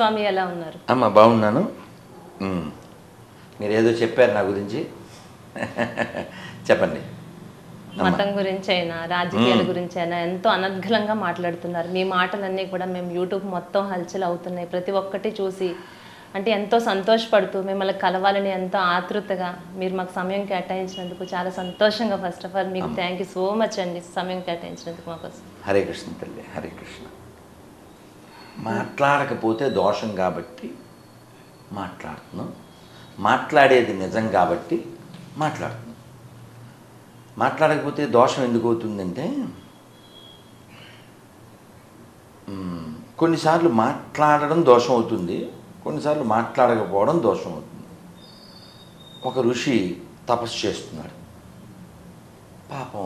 స్వామి ఎలా ఉన్నారు అమ్మ బాగున్నాను మ్మ్. మీరు ఏదో చెప్పారు నా గురించి చెప్పండి అమ్మ. మతం గురించి అయినా రాజకీయాల గురించి అయినా ఎంతో అనర్గళంగా మాట్లాడుతున్నారు మీ మాటలన్నీ కూడా మేము యూట్యూబ్ మొత్తం హల్చల్ అవుతున్నాయి ప్రతి ఒక్కటి చూసి అంటే ఎంతో సంతోషపడుతూ మిమ్మల్ని కలవాలని ఎంతో ఆతృతగా మీరు మాకు సమయం కేటాయించినందుకు చాలా సంతోషంగా ఫస్ట్ ఆఫ్ ఆల్ మీకు థ్యాంక్ యూ సో మచ్ అండి సమయం కేటాయించినందుకు మాకోసం హరే కృష్ణ తల్లి హరే కృష్ణ మాట్లాడకపోతే దోషం కాబట్టి మాట్లాడుతున్నాం మాట్లాడేది నిజం కాబట్టి మాట్లాడుతున్నాం మాట్లాడకపోతే దోషం ఎందుకు అవుతుందంటే మ్, కొన్నిసార్లు మాట్లాడడం దోషం అవుతుంది కొన్నిసార్లు మాట్లాడకపోవడం దోషం అవుతుంది ఒక ఋషి తపస్సు చేస్తున్నాడు పాపం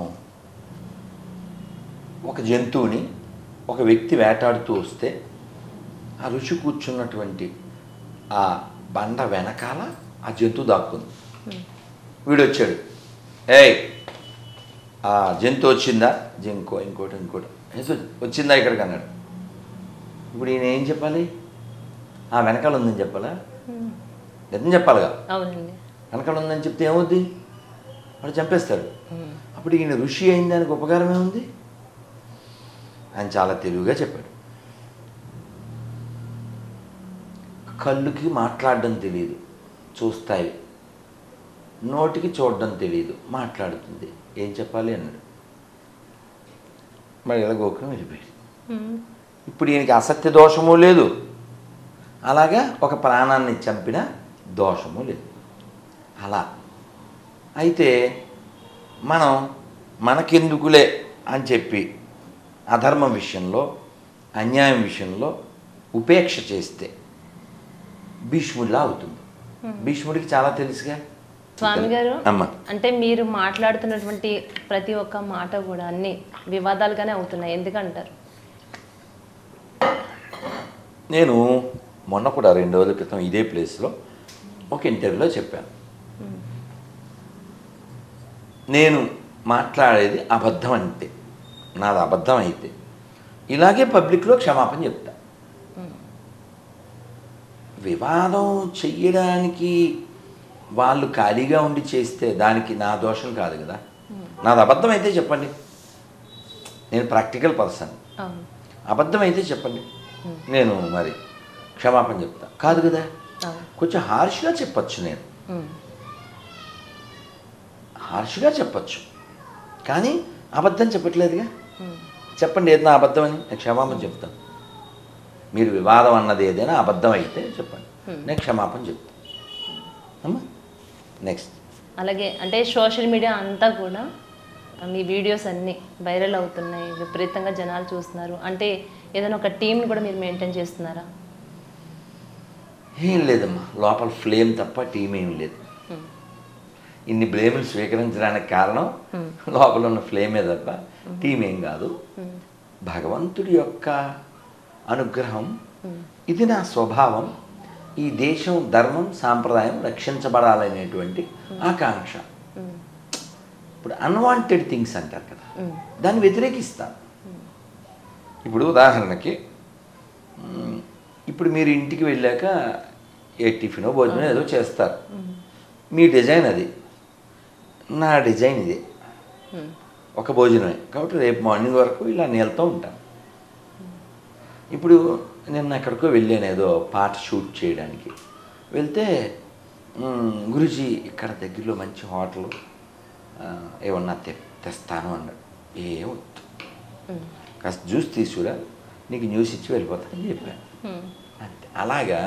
ఒక జంతువుని ఒక వ్యక్తి వేటాడుతూ వస్తే ఆ ఋషి కూర్చున్నటువంటి ఆ బండ వెనకాల ఆ జంతువు దాక్కుంది వీడు వచ్చాడు ఏయ్ ఆ జంతువు వచ్చిందా ఇంకో ఇంకోటి ఇంకోటి "ఏసు, వచ్చిందా ఇక్కడికి అన్నాడు ఇప్పుడు ఈయన ఏం చెప్పాలి ఆ వెనకాల ఉందని చెప్పాలా నిజం చెప్పాలిగా అవునండి వెనకాల ఉందని చెప్తే ఏమవుద్ది వాడు చంపేస్తాడు అప్పుడు ఈయన ఋషి అయిన దానికి ఉపకారం ఏముంది ఆయన చాలా తెలివిగా చెప్పాడు కళ్ళుకి మాట్లాడడం తెలియదు చూస్తాయి నోటికి చూడడం తెలియదు మాట్లాడుతుంది ఏం చెప్పాలి అన్నాడు మరి ఇలా గోకులం వెళ్ళిపోయాడు మ్మ్. ఇప్పుడు ఈయనకి అసత్య దోషము లేదు అలాగా ఒక ప్రాణాన్ని చంపిన దోషము లేదు అలా అయితే మనం మనకెందుకులే అని చెప్పి అధర్మం విషయంలో అన్యాయం విషయంలో ఉపేక్ష చేస్తే భీష్ముడిలా అవుతుంది భీష్ముడికి చాలా తెలుసుగా స్వామి గారు అమ్మ అంటే మీరు మాట్లాడుతున్నటువంటి ప్రతి ఒక్క మాట కూడా అన్ని వివాదాలుగానే అవుతున్నాయి ఎందుకంటారు నేను మొన్న కూడా రెండు రోజుల క్రితం ఇదే ప్లేస్లో ఒక ఇంటర్వ్యూలో చెప్పాను నేను మాట్లాడేది అబద్ధం అంటే నాది అబద్ధం అయితే ఇలాగే పబ్లిక్లో క్షమాపణ చెప్తా వివాదం చెయ్యడానికి వాళ్ళు ఖాళీగా ఉండి చేస్తే దానికి నా దోషం కాదు కదా నాది అబద్ధం అయితే చెప్పండి నేను ప్రాక్టికల్ పర్సన్ అవును అబద్ధం అయితే చెప్పండి నేను మరి క్షమాపణ చెప్తా కాదు కదా అవును కొంచెం హార్ష్గా చెప్పచ్చు నేను మ్మ్. హార్ష్గా చెప్పచ్చు కానీ అబద్ధం చెప్పట్లేదుగా మ్మ్. చెప్పండి ఏదైనా అబద్ధం అని నేను క్షమాపణ చెప్తాను మీరు వివాదం అన్నది ఏదైనా అబద్ధం అయితే చెప్పండి నేను క్షమాపణ చెప్తాను అమ్మా నెక్స్ట్ అలాగే అంటే సోషల్ మీడియా అంతా కూడా మీ వీడియోస్ అన్నీ వైరల్ అవుతున్నాయి విపరీతంగా జనాలు చూస్తున్నారు అంటే ఏదైనా ఒక టీంని కూడా మీరు మెయింటైన్ చేస్తున్నారా ఏం లేదమ్మా లోపల ఫ్లేమ్ తప్ప టీం ఏం లేదు మ్మ్. ఇన్ని బ్లేములు స్వీకరించడానికి కారణం లోపల ఉన్న ఫ్లేమే తప్ప టీం ఏం కాదు మ్మ్. భగవంతుడి యొక్క అనుగ్రహం ఇది నా స్వభావం ఈ దేశం ధర్మం సాంప్రదాయం రక్షించబడాలనేటువంటి ఆకాంక్ష మ్మ్. ఇప్పుడు అన్వాంటెడ్ థింగ్స్ అంటారు కదా మ్మ్. దాన్ని వ్యతిరేకిస్తాను ఇప్పుడు ఉదాహరణకి మ్, ఇప్పుడు మీరు ఇంటికి వెళ్ళాక ఏ టిఫినో భోజనం ఏదో చేస్తారు మీ డిజైన్ అది నా డిజైన్ ఇదే మ్మ్. ఒక భోజనమే కాబట్టి రేపు మార్నింగ్ వరకు ఇలా నీళ్ళతో ఉంటాను ఇప్పుడు నిన్న ఎక్కడికో వెళ్ళాను ఏదో పాట షూట్ చేయడానికి వెళ్తే "మ్మ్, గురూజీ ఇక్కడ దగ్గరలో మంచి హోటల్ ఆ, ఏమన్నా తె తెస్తాను అన్నాడు ఏం వద్దు మ్మ్. కాస్త జ్యూస్ తీసుకురా నీకు న్యూస్ ఇచ్చి వెళ్ళిపోతానని చెప్పాను మ్మ్. అంతే అలాగా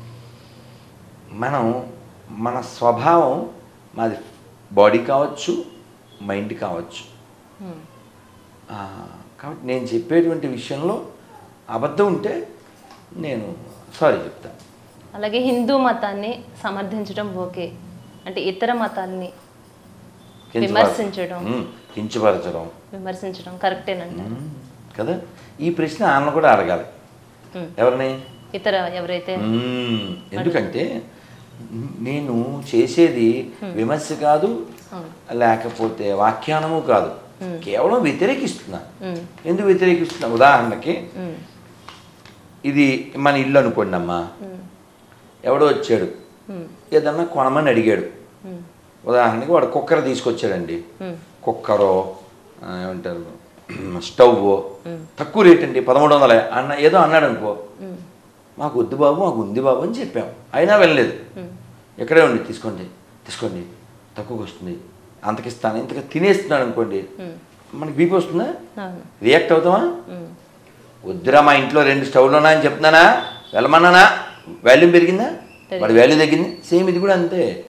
మనం మన స్వభావం మాది బాడీ కావచ్చు మైండ్ కావచ్చు మ్మ్. ఆ, కాబట్టి నేను చెప్పేటువంటి విషయంలో అబద్ధం ఉంటే నేను సారీ చెప్తాను అలాగే హిందూ మతాన్ని సమర్థించడం ఓకే అంటే ఇతర మతాల్ని కించపరచ- విమర్శించడం. ఉమ్, కించపరచడం విమర్శించడం కరెక్టేనంటారు ఉమ్, కదా ఈ ప్రశ్న ఆమె కూడా అడగాలి ఉమ్. ఎవరిని ఇతర ఎవరైతే ఉమ్, ఎందుకంటే నేను చేసేది విమర్శ కాదు అవును. లేకపోతే వ్యాఖ్యానము కాదు కేవలం వ్యతిరేకిస్తున్నా ఉమ్. ఎందుకు వ్యతిరేకిస్తున్నా ఉదాహరణకి ఉమ్. ఇది మన ఇల్లు అనుకోండి అమ్మా ఉమ్, ఎవడో వచ్చాడు ఉమ్, ఏదన్నా కొనమని అడిగాడు ఉమ్, ఉదాహరణకి వాడు కుక్కర్ తీసుకొచ్చాడండి ఉమ్, కుక్కరో ఆ, ఏమంటారు స్టవ్ ఉమ్. తక్కువ రేట్ అండి పదమూడు వందల అన్న ఏదో అన్నాడు అనుకో ఉమ్, మాకు వద్దు బాబు మాకు ఉంది బాబు అని చెప్పాం అయినా వెళ్ళలేదు ఉమ్, ఎక్కడే ఉండి తీసుకోండి తీసుకోండి తక్కువకి వస్తుంది అంతకిస్తాను ఇంతగా తినేస్తున్నాడు అనుకోండి ఉమ్. మనకి బీపీ వస్తుందా అవును రియాక్ట్ అవుతామా ఉమ్, వద్దురా మా ఇంట్లో రెండు స్టవ్లు ఉన్నాయని చెప్తున్నానా వెళ్ళమన్నానా వాల్యూమ్ పెరిగిందా వాడి వాల్యూ తగ్గింది సేమ్ ఇది కూడా అంతే